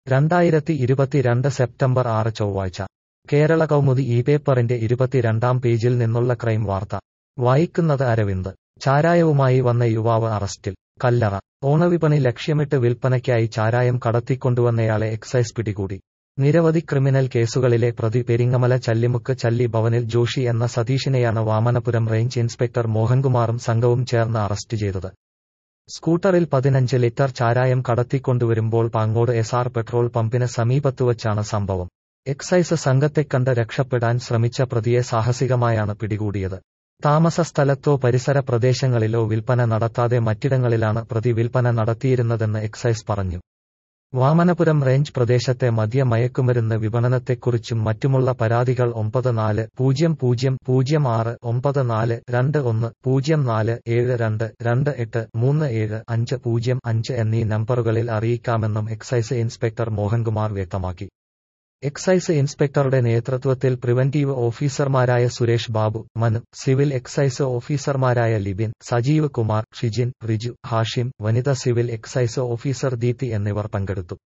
രണ്ടായിരത്തി ഇരുപത്തിരണ്ട് സെപ്റ്റംബർ ആറ് ചൊവ്വാഴ്ച കേരള കൗമുദി ഈ പേപ്പറിന്റെ ഇരുപത്തിരണ്ടാം പേജിൽ നിന്നുള്ള ക്രൈം വാർത്ത വായിക്കുന്നത് അരവിന്ദ് ചാരായവുമായി വന്ന യുവാവ് അറസ്റ്റിൽ കല്ലറ ഓണവിപണി ലക്ഷ്യമിട്ട് വിൽപ്പനയ്ക്കായി ചാരായം കടത്തിക്കൊണ്ടുവന്നയാളെ എക്സൈസ് പിടികൂടി നിരവധി ക്രിമിനൽ കേസുകളിലെ പ്രതി പെരിങ്ങമല ചല്ലിമുക്ക് ചല്ലി ഭവനിൽ ജോഷി എന്ന സതീഷിനെയാണ് വാമനപുരം റേഞ്ച് ഇൻസ്പെക്ടർ മോഹൻകുമാറും സംഘവും ചേർന്ന് അറസ്റ്റ് ചെയ്തത് സ്കൂട്ടറിൽ പതിനഞ്ച് ലിറ്റർ ചാരായം കടത്തിക്കൊണ്ടുവരുമ്പോൾ പാങ്ങോട് എസ് ആർ പെട്രോൾ പമ്പിന് സമീപത്തുവച്ചാണ് സംഭവം എക്സൈസ് സംഘത്തെ കണ്ട് രക്ഷപ്പെടാൻ ശ്രമിച്ച പ്രതിയെ സാഹസികമായാണ് പിടികൂടിയത് താമസ സ്ഥലത്തോ പരിസര പ്രദേശങ്ങളിലോ വിൽപ്പന നടത്താതെ മറ്റിടങ്ങളിലാണ് പ്രതി വിൽപ്പന നടത്തിയിരുന്നതെന്ന് എക്സൈസ് പറഞ്ഞു വാമനപുരം റേഞ്ച് പ്രദേശത്തെ മദ്യ മയക്കുമരുന്ന് വിപണനത്തെക്കുറിച്ചും മറ്റുമുള്ള പരാതികൾ ഒമ്പത് നാല് പൂജ്യം പൂജ്യം പൂജ്യം ആറ് ഒമ്പത് നാല് രണ്ട് ഒന്ന് പൂജ്യം നാല് ഏഴ് രണ്ട് രണ്ട് എട്ട് മൂന്ന് ഏഴ് അഞ്ച് പൂജ്യം അഞ്ച് എന്നീ നമ്പറുകളിൽ അറിയിക്കാമെന്നും എക്സൈസ് ഇൻസ്പെക്ടർ മോഹൻകുമാർ വ്യക്തമാക്കി എക്സൈസ് ഇൻസ്പെക്ടറുടെ നേതൃത്വത്തിൽ പ്രിവന്റീവ് ഓഫീസർമാരായ സുരേഷ് ബാബു മനു സിവിൽ എക്സൈസ് ഓഫീസർമാരായ ലിബിൻ സജീവ് കുമാർ ഷിജിൻ റിജു ഹാഷിം വനിത സിവിൽ എക്സൈസ് ഓഫീസർ ദീപ്തി എന്നിവർ പങ്കെടുത്തു